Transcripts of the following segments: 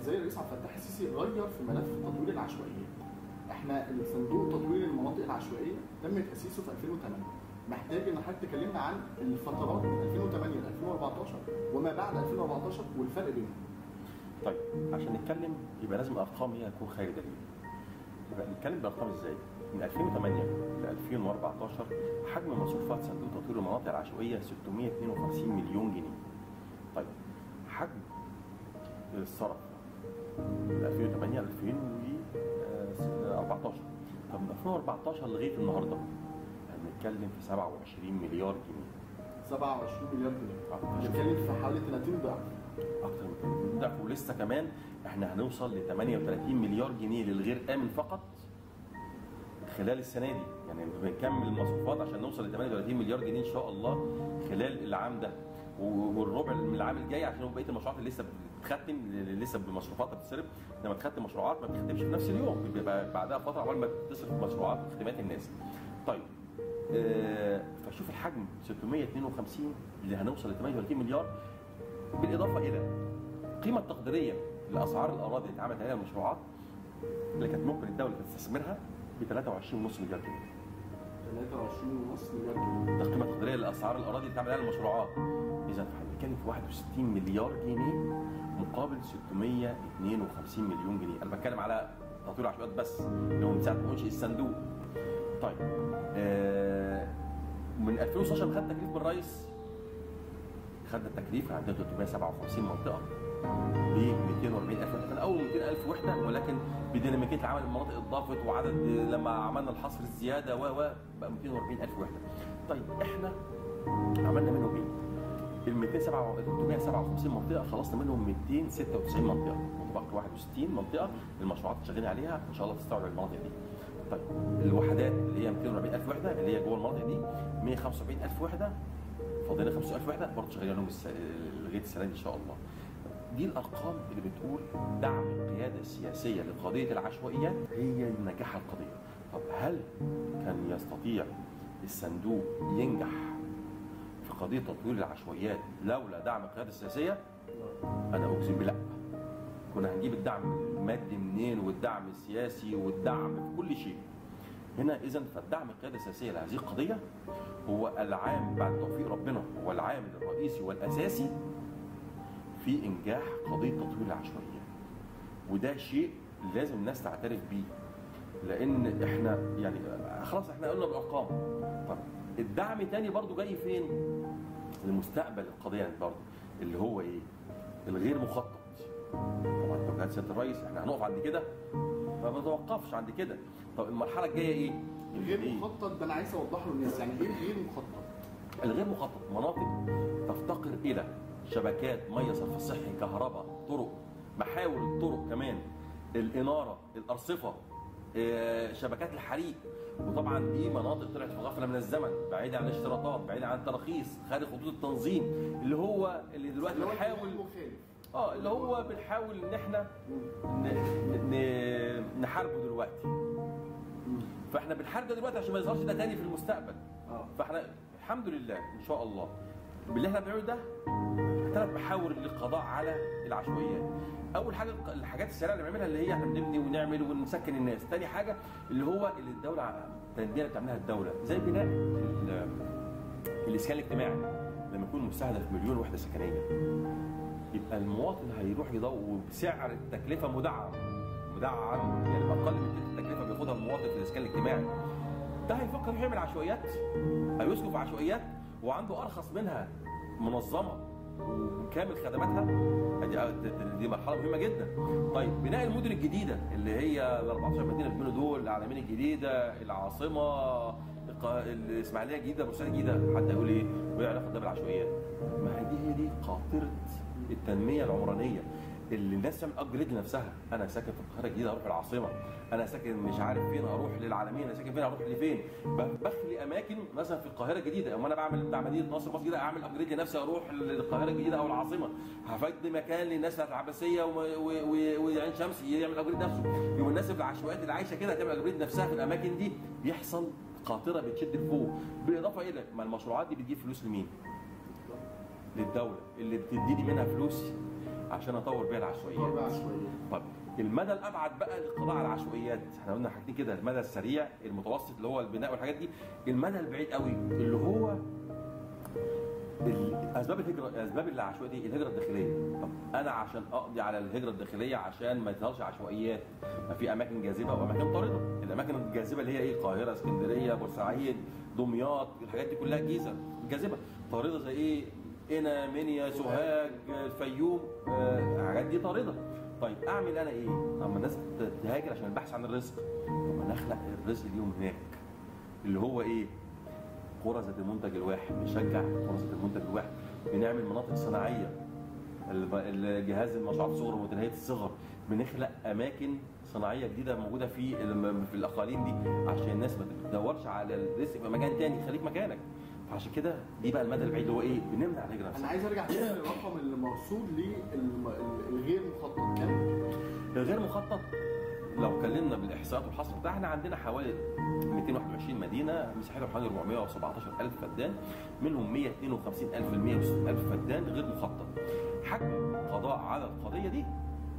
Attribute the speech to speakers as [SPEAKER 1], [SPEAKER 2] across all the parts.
[SPEAKER 1] ازاي الرئيس عبد الفتاح السيسي غير في ملف تطوير العشوائيات احنا الصندوق تطوير المناطق العشوائيه تم تاسيسه في 2008 محتاج ان حضرتك تكلمنا عن الفترات من 2008 ل 2014 وما بعد 2014 والفرق بينهم
[SPEAKER 2] طيب عشان نتكلم يبقى لازم ارقام هي تكون خير دليل يبقى نتكلم بارقام ازاي من 2008 ل 2014 حجم مصروفات صندوق تطوير المناطق العشوائيه 652 مليون جنيه طيب حجم الصرف من 2008 ل 2014 طب من 2014 لغايه النهارده هنتكلم في 27 مليار جنيه
[SPEAKER 1] 27 مليار جنيه
[SPEAKER 2] آه.
[SPEAKER 1] بنتكلم في حوالي 30 ضعف
[SPEAKER 2] اكتر من 30 ضعف ولسه كمان احنا هنوصل ل 38 مليار جنيه للغير امن فقط خلال السنه دي يعني بنكمل المصروفات عشان نوصل ل 38 مليار جنيه ان شاء الله خلال العام ده و- والربع من العام الجاي عشان بقيه المشروعات اللي لسه بتختم اللي لسه بمشروفاتها بتتصرف لما تختم مشروعات ما بتختمش في نفس اليوم بيبقى بعدها فتره عقبال ما تصرف مشروعات وخدمات الناس. طيب آه فشوف الحجم 652 اللي هنوصل ل 38 مليار بالاضافه الى القيمه التقديريه لاسعار الاراضي اللي اتعملت عليها المشروعات اللي كانت ممكن الدوله تستثمرها ب 23.5 مليار جنيه.
[SPEAKER 1] 23.5 مليار جنيه
[SPEAKER 2] ده القيمه التقديريه لاسعار الاراضي اللي اتعمل عليها المشروعات. اذا بنتكلم في 61 مليار جنيه مقابل 652 مليون جنيه، انا بتكلم على تطوير العشوائيات بس اللي هو من ساعه ما انشئ الصندوق. طيب آه من 2016 لما خد تكليف من الرئيس خدنا التكليف عندنا 357 منطقه ب 240 الف وحده كان اول 200 الف وحده ولكن بديناميكيه العمل المناطق اتضافت وعدد لما عملنا الحصر الزياده و و بقى 240 الف وحده. طيب احنا عملنا منهم ايه؟ ال 357 منطقه خلصنا منهم 296 منطقه وبقى 61 منطقه المشروعات اللي شغالين عليها ان شاء الله تستوعب المناطق دي. طيب الوحدات اللي هي 240 الف وحده اللي هي جوه المناطق دي 175 الف وحده فاضلنا 50000 وحده برضه شغالين عليهم الس- لغايه السنه دي ان شاء الله. دي الارقام اللي بتقول دعم القياده السياسيه لقضيه العشوائيات هي نجاح القضيه. طب هل كان يستطيع الصندوق ينجح في قضيه تطوير العشوائيات لولا دعم القياده السياسيه؟ انا اجزم بلا. كنا هنجيب الدعم المادي منين والدعم السياسي والدعم في كل شيء. هنا اذا فالدعم القياده السياسيه لهذه القضيه هو العامل بعد توفيق ربنا هو العامل الرئيسي والاساسي في انجاح قضيه تطوير العشوائيات وده شيء لازم الناس تعترف بيه لان احنا يعني خلاص احنا قلنا بالارقام طب الدعم تاني برضو جاي فين لمستقبل القضيه برضو اللي هو ايه الغير مخطط طبعا توجيهات سياده الرئيس احنا هنقف عند كده ما نتوقفش عند كده طب المرحله الجايه ايه
[SPEAKER 1] غير
[SPEAKER 2] إيه؟
[SPEAKER 1] مخطط ده انا عايز اوضحه للناس يعني ايه غير مخطط؟
[SPEAKER 2] الغير مخطط مناطق تفتقر الى شبكات ميه صرف صحي كهرباء طرق محاور الطرق كمان الاناره الارصفه آه، شبكات الحريق وطبعا دي مناطق طلعت في غفله من الزمن بعيده عن الاشتراطات بعيده عن التراخيص خارج خطوط التنظيم اللي هو اللي دلوقتي
[SPEAKER 1] اللي هو
[SPEAKER 2] بنحاول
[SPEAKER 1] المخالف
[SPEAKER 2] اه اللي هو بنحاول ان احنا ن- ن- نحاربه دلوقتي فاحنا بنحاربه دلوقتي عشان ما يظهرش ده تاني في المستقبل
[SPEAKER 1] اه
[SPEAKER 2] فاحنا الحمد لله ان شاء الله باللي احنا بنعمله ده ثلاث محاور للقضاء على العشوائيات اول حاجه الحاجات السريعه اللي بنعملها اللي هي احنا بنبني ونعمل ونسكن الناس تاني حاجه اللي هو اللي الدوله التنميه اللي بتعملها الدوله زي بناء ال- الاسكان الاجتماعي لما يكون مستهدف مليون وحده سكنيه يبقى المواطن هيروح يدور بسعر التكلفه مدعم مدعم يعني باقل من تلت التكلفه بياخدها المواطن في الاسكان الاجتماعي ده هيفكر يروح يعمل عشوائيات او يسكن في عشوائيات وعنده ارخص منها منظمه وكامل خدماتها دي, دي مرحله مهمه جدا طيب بناء المدن الجديده اللي هي ال 14 مدينه بيقولوا دول العالمين الجديده العاصمه الق- الاسماعيليه الجديده بورسعيد الجديده حد يقول ايه وايه علاقه ده بالعشوائيات ما هي دي هي دي قاطره التنميه العمرانيه اللي الناس تعمل ابجريد لنفسها انا ساكن في القاهره الجديده اروح العاصمه انا ساكن مش عارف فين اروح للعالمين انا ساكن فين اروح لفين ب- بخلي اماكن مثلا في القاهره الجديده اما انا بعمل بتاع مدينه نصر مصر الجديده اعمل ابجريد لنفسي اروح للقاهره الجديده او العاصمه هفضي مكان للناس بتاعت العباسيه وم- و- و- وعين شمس يعمل ابجريد نفسه يبقى الناس في العشوائيات اللي عايشه كده هتعمل ابجريد نفسها في الاماكن دي بيحصل قاطره بتشد لفوق بالاضافه الى ما المشروعات دي بتجيب فلوس لمين؟ للدوله اللي بتديني منها فلوس عشان اطور بيها العشوائيات
[SPEAKER 1] تطور بقى عشوائيه
[SPEAKER 2] طب المدى الابعد بقى للقضاء على العشوائيات احنا قلنا حاجتين كده المدى السريع المتوسط اللي هو البناء والحاجات دي المدى البعيد قوي اللي هو ال- اسباب الهجره اسباب العشوائيه دي الهجره الداخليه طب انا عشان اقضي على الهجره الداخليه عشان ما يظهرش عشوائيات ما في اماكن جاذبه واماكن طارده الاماكن الجاذبه اللي هي ايه القاهره اسكندريه بورسعيد دمياط الحاجات دي كلها جيزه جاذبه طارده زي ايه قنا منيا سوهاج الفيوم آه، الحاجات دي طارده طيب اعمل انا ايه؟ اما الناس تهاجر عشان البحث عن الرزق طب ما نخلق الرزق ليهم هناك اللي هو ايه؟ قرى ذات المنتج الواحد نشجع قرى ذات المنتج الواحد بنعمل مناطق صناعيه الب- الجهاز المشروعات الصغرى ومتناهيه الصغر بنخلق اماكن صناعيه جديده موجوده في الم- في الاقاليم دي عشان الناس ما تدورش على الرزق في مكان تاني خليك مكانك فعشان كده دي بقى المدى البعيد اللي هو ايه بنمنع الهجره
[SPEAKER 1] انا
[SPEAKER 2] نفسها
[SPEAKER 1] عايز ارجع تاني للرقم اللي مرصود للغير مخطط كام؟
[SPEAKER 2] الغير مخطط لو اتكلمنا بالاحصاءات والحصر بتاعنا احنا عندنا حوالي 221 مدينه مساحتهم حوالي 417 الف فدان منهم 152 الف ل 160 الف فدان غير مخطط حجم القضاء على القضيه دي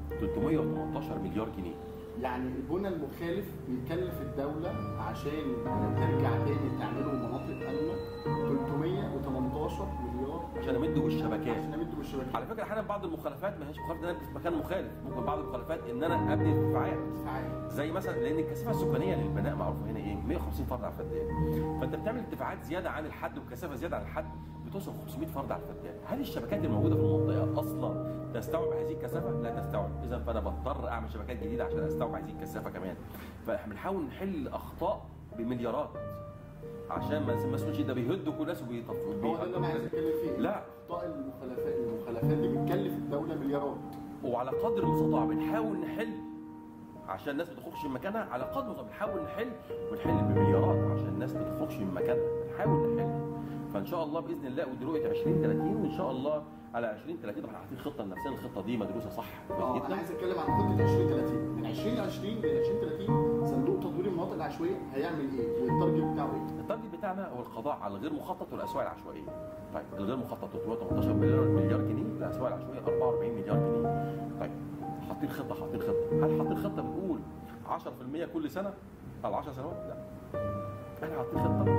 [SPEAKER 2] 318 مليار جنيه
[SPEAKER 1] يعني البنى المخالف بيكلف الدولة عشان ترجع تاني تعمله مناطق آمنة 318 مليار
[SPEAKER 2] عشان امده بالشبكات
[SPEAKER 1] عشان امدوا بالشبكات
[SPEAKER 2] على فكره احيانا بعض المخالفات ما هيش مخالفه ان انا ابني في مكان مخالف ممكن بعض المخالفات ان انا ابني ارتفاعات
[SPEAKER 1] ارتفاعات
[SPEAKER 2] زي مثلا لان الكثافه السكانيه للبناء معروفه هنا ايه 150 فرد على الفدان فانت بتعمل ارتفاعات زياده عن الحد وكثافه زياده عن الحد بتوصل 500 فرد على الفدان هل الشبكات الموجوده في المنطقه اصلا تستوعب هذه الكثافه لا تستوعب اذا فانا بضطر اعمل شبكات جديده عشان استوعب هذه الكثافه كمان فاحنا بنحاول نحل اخطاء بمليارات عشان ما ما اسموش ده بيهدوا كل الناس وبيطفوا
[SPEAKER 1] هو ده اللي انا عايز اتكلم فيه
[SPEAKER 2] لا.
[SPEAKER 1] اخطاء المخالفات المخالفات دي بتكلف الدولة مليارات
[SPEAKER 2] وعلى قدر المستطاع بنحاول نحل عشان الناس ما تخرجش من مكانها على قدر المستطاع بنحاول نحل ونحل بمليارات عشان الناس ما تخرجش من مكانها بنحاول نحل فان شاء الله باذن الله ودي رؤيه 2030 وان شاء الله على 2030 احنا حاطين خطه لنفسنا الخطه دي مدروسه صح كويس
[SPEAKER 1] اه انا
[SPEAKER 2] جدا
[SPEAKER 1] عايز اتكلم عن خطة 2030 من 2020 ل 2030 صندوق تطوير المناطق العشوائية هيعمل ايه؟ والتارجت بتاعه ايه؟
[SPEAKER 2] التارجت بتاعنا هو القضاء على الغير مخطط والاسواق العشوائيه. طيب الغير مخطط 318 مليار مليار جنيه، الاسواق العشوائيه 44 مليار جنيه. طيب حاطين خطه حاطين خطه، هل حاطين خطه بنقول 10% كل سنه او 10 سنوات؟ لا. احنا حاطين خطه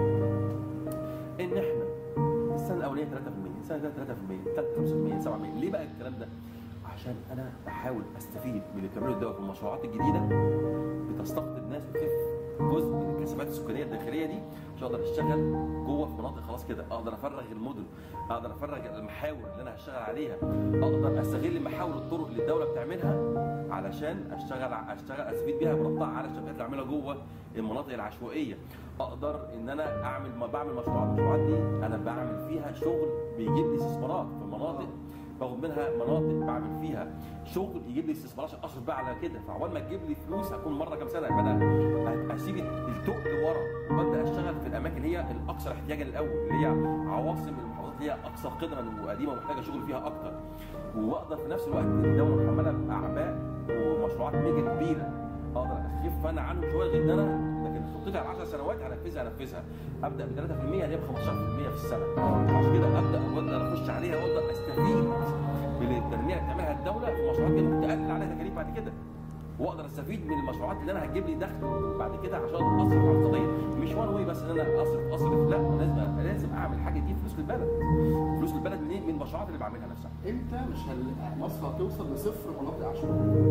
[SPEAKER 2] ان احنا السنه الاولانيه 3%، السنه الثانيه 3%، الثالثه 5%، 7%، ليه بقى الكلام ده؟ عشان انا بحاول استفيد من اللي بتعمله الدوله في المشروعات الجديده بتستقطب ناس وتخف جزء من الكثافات السكانيه الداخليه دي عشان اقدر اشتغل جوه في مناطق خلاص كده اقدر افرغ المدن اقدر افرغ المحاور اللي انا هشتغل عليها اقدر استغل محاور الطرق اللي الدوله بتعملها علشان اشتغل اشتغل استفيد بيها بربطها على الشبكات اللي اعملها جوه المناطق العشوائيه اقدر ان انا اعمل ما بعمل مشروعات المشروعات دي انا بعمل فيها شغل بيجيب لي استثمارات في مناطق باخد منها مناطق بعمل فيها شغل يجيب لي استثمارات عشان اصرف بقى على كده فعقبال ما تجيب لي فلوس هكون مره كام سنه يبقى انا هسيب التقل ورا وابدا اشتغل في الاماكن اللي هي الاكثر احتياجا الاول اللي هي عواصم المحافظات اللي هي اكثر قدرا وقديمه ومحتاجه شغل فيها اكتر واقدر في نفس الوقت الدوله محمله باعباء ومشروعات ميجا كبيره اقدر اخف انا عنهم شويه لغايه ان انا لكن خطتي على 10 سنوات هنفذها هنفذها ابدا ب 3% اللي هي ب 15% في السنه عشان كده ابدا اقدر اخش عليها واقدر استفيد بالتنميه اللي بتعملها الدوله في مشروعات كده ممكن تقلل عليها تكاليف بعد كده واقدر استفيد من المشروعات اللي انا هتجيب لي دخل بعد كده عشان اصرف على القضيه مش وان واي بس ان انا اصرف اصرف لا لازم لازم اعمل حاجه دي فلوس للبلد فلوس للبلد منين من المشروعات اللي بعملها نفسها
[SPEAKER 1] امتى مش هل... مصر هتوصل لصفر مناطق عشوائية؟